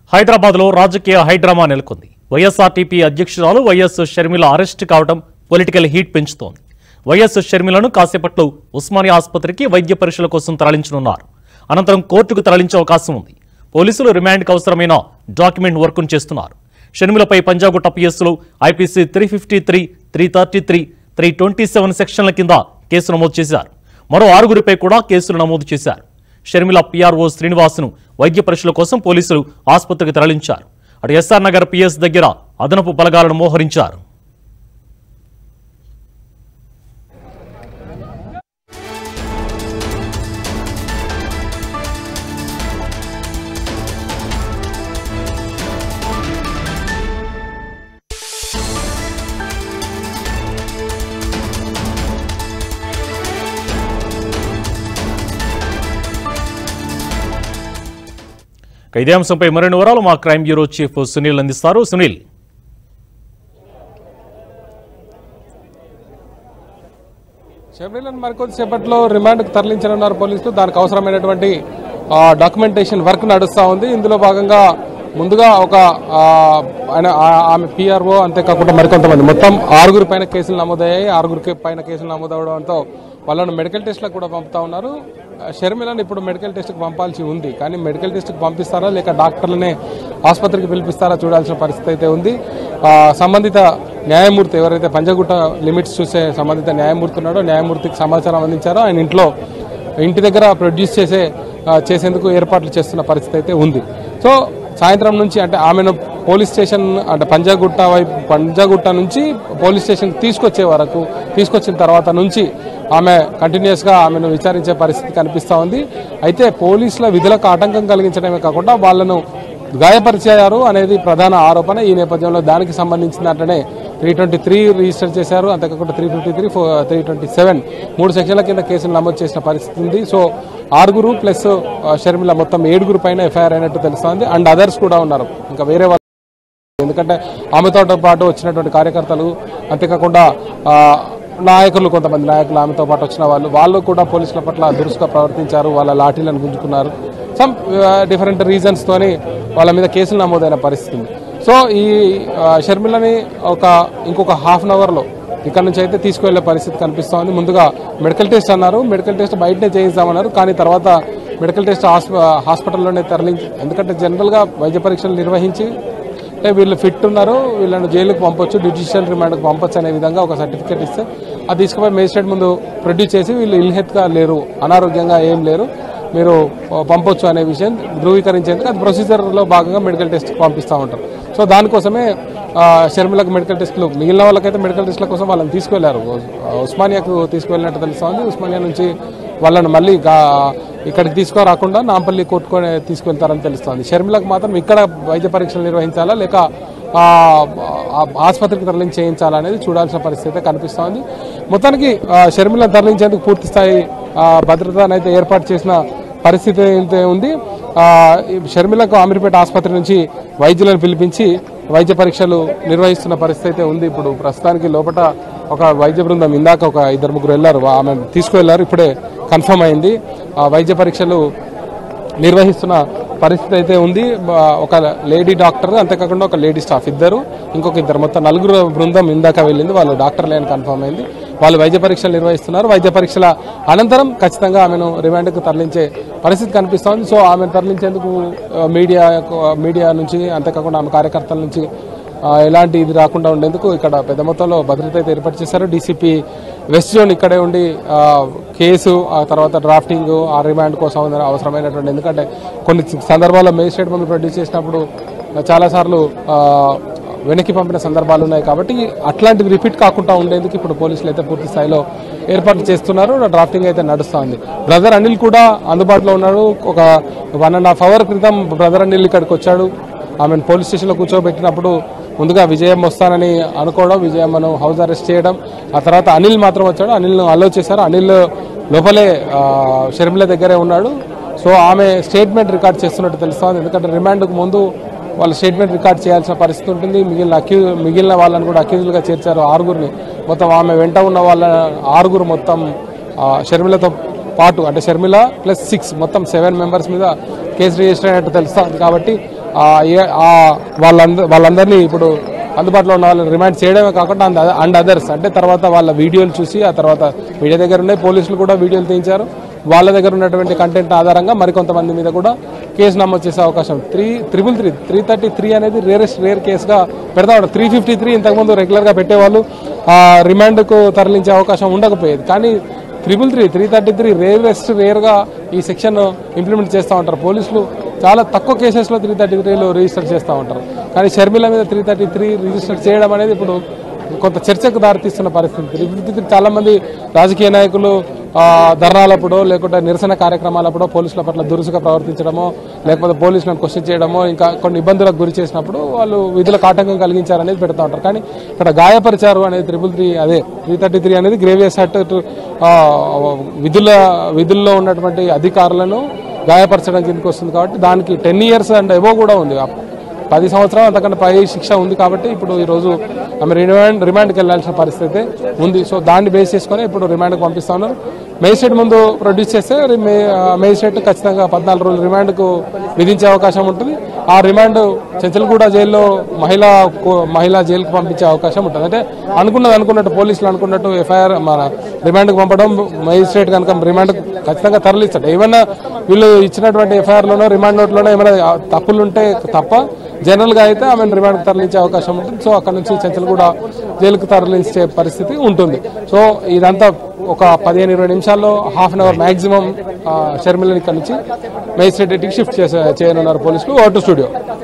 హైదరాబాద్ లో రాజకీయ హైడ్రామా నెలకొంది వైఎస్ఆర్టీపీ అధ్యక్షురాలు వైఎస్ షర్మిల అరెస్ట్ కావడం పొలిటికల్ హీట్ పెంచుతోంది వైఎస్ షర్మిలను కాసేపట్లో ఉస్మానియా ఆసుపత్రికి వైద్య పరీక్షల కోసం తరలించనున్నారు అనంతరం కోర్టుకు తరలించే అవకాశం ఉంది పోలీసులు రిమాండ్కి అవసరమైన డాక్యుమెంట్ వర్క్ను చేస్తున్నారు షర్మిలపై పంజాగుట్ట పిఎస్లో IPC three fifty three three thirty three three twenty seven సెక్షన్ల కింద కేసు నమోదు చేశారు మరో ఆరుగురిపై కూడా కేసులు నమోదు చేశారు షర్మిల పీఆర్ఓ శ్రీనివాస్ను వైద్య పరీక్షల కోసం పోలీసులు ఆసుపత్రికి తరలించారు అటు ఎస్ఆర్ నగర్ పిఎస్ దగ్గర అదనపు బలగాలను మోహరించారు ఇక ఇదే అంశంపై మరిన్ని వివరాలు మా క్రైమ్ బ్యూరో చీఫ్ సునీల్ అందిస్తారు సునీల్ షర్మిలను మరికొద్దిసేపట్లో రిమాండ్కు తరలించనున్నారు పోలీసులు దానికి అవసరమైనటువంటి ఆ, డాక్యుమెంటేషన్ వర్క్ నడుస్తూ ఉంది ఇందులో భాగంగా ముందుగా ఒక ఆ, ఆయన ఆ- ఆమె పిఆర్ఓ అంతేకాకుండా మరికొంతమంది మొత్తం ఆరుగురి పైన కేసులు నమోదయ్యాయి ఆరుగురికి పైన కేసులు నమోదవడంతో వాళ్ళను మెడికల్ టెస్ట్లకు కూడా పంపుతా ఉన్నారు ఆ, షర్మిలను ఇప్పుడు మెడికల్ టెస్ట్కి పంపాల్సి ఉంది కానీ మెడికల్ టెస్ట్కి పంపిస్తారా లేక డాక్టర్లనే ఆసుపత్రికి పిలిపిస్తారా చూడాల్సిన పరిస్థితి అయితే ఉంది ఆ, సంబంధిత న్యాయమూర్తి ఎవరైతే పంజగుట్ట లిమిట్స్ చూసే సంబంధిత న్యాయమూర్తి ఉన్నాడో న్యాయమూర్తికి సమాచారం అందించారో ఆయన ఇంట్లో ఇంటి దగ్గర ప్రొడ్యూస్ చేసే ఆ, చేసేందుకు ఏర్పాట్లు చేస్తున్న పరిస్థితి అయితే ఉంది సో సాయంత్రం నుంచి అంటే ఆమెను పోలీస్ స్టేషన్ అంటే పంజాగుట్ట వైపు పంజాగుట్ట నుంచి పోలీస్ స్టేషన్ తీసుకొచ్చే వరకు తీసుకొచ్చిన తర్వాత నుంచి ఆమె కంటిన్యూస్గా ఆమెను విచారించే పరిస్థితి కనిపిస్తూ ఉంది అయితే పోలీసుల విధులకు ఆటంకం కలిగించడమే కాకుండా వాళ్ళను గాయపరిచారు అనేది ప్రధాన ఆరోపణ ఈ నేపథ్యంలో దానికి సంబంధించిన దాంట్లోనే త్రీ ట్వంటీ త్రీ రిజిస్టర్ చేశారు అంతేకాకుండా three fifty three three twenty seven మూడు సెక్షన్ల కింద కేసులు నమోదు చేసిన పరిస్థితి ఉంది సో ఆరుగురు ప్లస్ ఆ, షర్మిల మొత్తం ఏడుగురు పైన ఎఫ్ఐఆర్ అయినట్టు తెలుస్తోంది అండ్ అదర్స్ కూడా ఉన్నారు ఇంకా వేరే వాళ్ళు ఎందుకంటే ఆమెతో పాటు వచ్చినటువంటి కార్యకర్తలు అంతేకాకుండా ఆ, నాయకులు కొంతమంది నాయకులు ఆమెతో పాటు వచ్చిన వాళ్ళు వాళ్ళు కూడా పోలీసుల పట్ల దురుసుగా ప్రవర్తించారు వాళ్ళ లాఠీలను గుంజుకున్నారు సమ్ డిఫరెంట్ రీజన్స్ తోని వాళ్ళ మీద కేసులు నమోదైన పరిస్థితి ఉంది సో ఈ ఆ, షర్మిలని ఒక ఇంకొక హాఫ్ అన్ అవర్లో ఇక్కడ నుంచి అయితే తీసుకువెళ్లే పరిస్థితి కనిపిస్తోంది ముందుగా మెడికల్ టెస్ట్ అన్నారు మెడికల్ టెస్ట్ బయటనే చేయిస్తామన్నారు కానీ తర్వాత మెడికల్ టెస్ట్ హాస్ప- హాస్పిటల్లోనే తరలించి ఎందుకంటే జనరల్గా వైద్య పరీక్షలు నిర్వహించి అంటే వీళ్ళు ఫిట్ ఉన్నారు వీళ్ళని జైలుకు పంపొచ్చు జ్యుడిషియల్ రిమాండ్కి పంపొచ్చు అనే విధంగా ఒక సర్టిఫికేట్ ఇస్తే అది తీసుకుపోయి మేజిస్ట్రేట్ ముందు ప్రొడ్యూస్ చేసి వీళ్ళు ఇల్హెత్గా లేరు అనారోగ్యంగా ఏం లేరు మీరు పంపొచ్చు అనే విషయం ధృవీకరించేందుకు అది ప్రొసీజర్లో భాగంగా మెడికల్ టెస్ట్కి పంపిస్తూ ఉంటారు సో దానికోసమే ఆ, షర్మిలకు మెడికల్ టెస్టులు మిగిలిన వాళ్ళకైతే మెడికల్ టెస్టుల కోసం వాళ్ళని తీసుకువెళ్లారు ఉస్మానియాకు తీసుకువెళ్ళినట్టు తెలుస్తోంది ఉస్మానియా నుంచి వాళ్ళని మళ్ళీ గా- ఇక్కడికి తీసుకురాకుండా నాంపల్లి కొట్టుకొని తీసుకెళ్తారని తెలుస్తోంది షర్మిలకు మాత్రం ఇక్కడ వైద్య పరీక్షలు నిర్వహించాలా లేక ఆ, ఆ ఆసుపత్రికి తరలించి చేయించాలా అనేది చూడాల్సిన పరిస్థితి అయితే కనిపిస్తోంది మొత్తానికి ఆ, షర్మిలను తరలించేందుకు పూర్తి స్థాయి ఆ, భద్రతనైతే ఏర్పాటు చేసిన పరిస్థితి అయితే ఉంది ఆ, ఈ షర్మిలకు ఆమిరిపేట ఆసుపత్రి నుంచి వైద్యులను పిలిపించి వైద్య పరీక్షలు నిర్వహిస్తున్న పరిస్థితి అయితే ఉంది ఇప్పుడు ప్రస్తుతానికి లోపల ఒక వైద్య బృందం ఇందాక ఒక ఇద్దరు ముగ్గురు వెళ్ళారు ఆమె తీసుకువెళ్లారు ఇప్పుడే కన్ఫర్మ్ అయింది ఆ వైద్య పరీక్షలు నిర్వహిస్తున్న పరిస్థితి అయితే ఉంది ఆ, ఒక లేడీ డాక్టర్ అంతేకాకుండా ఒక లేడీ స్టాఫ్ ఇద్దరు ఇంకొక ఇద్దరు మొత్తం నలుగురు బృందం ఇందాక వెళ్ళింది వాళ్ళు డాక్టర్ లేని కన్ఫర్మ్ అయింది వాళ్ళు వైద్య పరీక్షలు నిర్వహిస్తున్నారు వైద్య పరీక్షల అనంతరం ఖచ్చితంగా ఆమెను రిమాండ్కు తరలించే పరిస్థితి కనిపిస్తోంది సో ఆమెను తరలించేందుకు ఆ, మీడియా మీడియా నుంచి అంతేకాకుండా ఆమె కార్యకర్తల నుంచి ఆ, ఎలాంటి ఇది రాకుండా ఉండేందుకు ఇక్కడ పెద్ద మొత్తంలో భద్రత అయితే ఏర్పాటు చేశారు డీసీపీ వెస్ట్ జోన్ ఇక్కడే ఉండి ఆ, కేసు ఆ తర్వాత డ్రాఫ్టింగ్ ఆ రిమాండ్ కోసం అవసరమైనటువంటి ఎందుకంటే కొన్ని సందర్భాల్లో మేజిస్ట్రేట్ ముందు ప్రొడ్యూస్ చేసినప్పుడు చాలాసార్లు ఆ, వెనక్కి పంపిన సందర్భాలు ఉన్నాయి కాబట్టి అట్లాంటివి రిపీట్ కాకుండా ఉండేందుకు ఇప్పుడు పోలీసులు అయితే పూర్తి స్థాయిలో ఏర్పాట్లు చేస్తున్నారు డ్రాఫ్టింగ్ అయితే నడుస్తుంది బ్రదర్ అనిల్ కూడా అందుబాటులో ఉన్నాడు ఒక వన్ అండ్ హాఫ్ అవర్ క్రితం బ్రదర్ అనిల్ ఇక్కడికి వచ్చాడు ఆమెను పోలీస్ స్టేషన్లో కూర్చోబెట్టినప్పుడు ముందుగా విజయం వస్తానని అనుకోవడం విజయమ్మను హౌస్ అరెస్ట్ చేయడం ఆ తర్వాత అనిల్ మాత్రం వచ్చాడు అనిల్ను అలో చేశారు అనిల్ లోపలే ఆ, షర్మిల దగ్గరే ఉన్నాడు సో ఆమె స్టేట్మెంట్ రికార్డ్ చేస్తున్నట్టు తెలుస్తోంది ఎందుకంటే రిమాండ్కు ముందు వాళ్ళ స్టేట్మెంట్ రికార్డ్ చేయాల్సిన పరిస్థితి ఉంటుంది మిగిలిన అక్యూ మిగిలిన వాళ్ళని కూడా అక్యూజులుగా చేర్చారు ఆరుగురిని మొత్తం ఆమె వెంట ఉన్న వాళ్ళ ఆరుగురు మొత్తం ఆ, షర్మిలతో పాటు అంటే షర్మిల ప్లస్ సిక్స్ మొత్తం సెవెన్ మెంబర్స్ మీద కేసు రిజిస్టర్ అయినట్టు తెలుస్తుంది కాబట్టి ఆ, ఏ- ఆ వాళ్ళంద వాళ్ళందరినీ ఇప్పుడు అందుబాటులో ఉన్న వాళ్ళని రిమాండ్ చేయడమే కాకుండా అండ్ అండ్ అదర్స్ అంటే తర్వాత వాళ్ళ వీడియోలు చూసి ఆ తర్వాత మీడియా దగ్గర ఉన్నాయి పోలీసులు కూడా వీడియోలు తీయించారు వాళ్ళ దగ్గర ఉన్నటువంటి కంటెంట్ ఆధారంగా మరికొంతమంది మీద కూడా కేసు నమోదు చేసే అవకాశం three triple three three thirty three అనేది రేరెస్ట్ రేర్ కేసుగా పెడతా ఉంటారు త్రీ ఫిఫ్టీ త్రీ ఇంతకుముందు రెగ్యులర్గా పెట్టేవాళ్ళు ఆ రిమాండ్కు తరలించే అవకాశం ఉండకపోయేది కానీ triple three three thirty three rarest రేర్గా ఈ సెక్షన్ ఇంప్లిమెంట్ చేస్తూ ఉంటారు పోలీసులు చాలా తక్కువ కేసెస్లో త్రీ థర్టీ త్రీలో రిజిస్టర్ చేస్తూ ఉంటారు కానీ షర్మిల మీద త్రీ థర్టీ త్రీ రిజిస్టర్ చేయడం అనేది ఇప్పుడు కొంత చర్చకు దారితీస్తున్న పరిస్థితి త్రీ ఫిఫ్టీ త్రీ చాలా మంది రాజకీయ నాయకులు ఆ, ధర్నాలప్పుడో లేకుంటే నిరసన కార్యక్రమాలప్పుడో పోలీసుల పట్ల దురుసుగా ప్రవర్తించడమో లేకపోతే పోలీసులను క్వశ్చన్ చేయడమో ఇంకా కొన్ని ఇబ్బందులకు గురి చేసినప్పుడు వాళ్ళు విధులకు ఆటంకం కలిగించారనేది పెడతా ఉంటారు కానీ ఇక్కడ గాయపరిచారు అనేది త్రిపుల్ త్రీ అదే త్రీ థర్టీ త్రీ అనేది గ్రేవియస్ హట్ విధుల విధుల్లో ఉన్నటువంటి అధికారులను గాయపరచడం కిందకి వస్తుంది కాబట్టి దానికి టెన్ ఇయర్స్ అండ్ ఎబో కూడా ఉంది ఆ పది సంవత్సరాలు అంతకంటే పై శిక్ష ఉంది కాబట్టి ఇప్పుడు ఈ రోజు ఆమె రిమాండ్ రిమాండ్కి వెళ్ళాల్సిన పరిస్థితి ఉంది సో దాన్ని బేస్ చేసుకొని ఇప్పుడు రిమాండ్కి పంపిస్తా ఉన్నారు మేజిస్ట్రేట్ ముందు ప్రొడ్యూస్ చేస్తే రి- మే- ఆ, మేజిస్ట్రేట్ ఖచ్చితంగా పద్నాలుగు రోజులు రిమాండ్కు విధించే అవకాశం ఉంటుంది ఆ రిమాండ్ చెంచల్గూడ జైల్లో మహిళా కో- మహిళా జైలుకు పంపించే అవకాశం ఉంటుంది అంటే అనుకున్నది అనుకున్నట్టు పోలీసులు అనుకున్నట్టు ఎఫ్ఐఆర్ మన రిమాండ్కి పంపడం మేజిస్ట్రేట్ కనుక రిమాండ్ ఖచ్చితంగా తరలిస్తాడు ఏమన్నా వీళ్ళు ఇచ్చినటువంటి ఎఫ్ఐఆర్లోనో రిమాండ్ నోట్లోనో ఏమైనా ఆ, తప్పులు ఉంటే తప్ప జనరల్గా అయితే ఆమెను రిమాండ్కి తరలించే అవకాశం ఉంటుంది సో అక్కడ నుంచి చెంచల్గూడ జైలుకు తరలించే పరిస్థితి ఉంటుంది సో ఇదంతా ఒక పదిహేను ఇరవై నిమిషాల్లో హాఫ్ అన్ అవర్ మాక్సిమం షర్మిలని ఇక్కడ నుంచి మేజిస్ట్రేట్ షిఫ్ట్ చేసే చేయనున్నారు పోలీసులు ఓటు స్టూడియో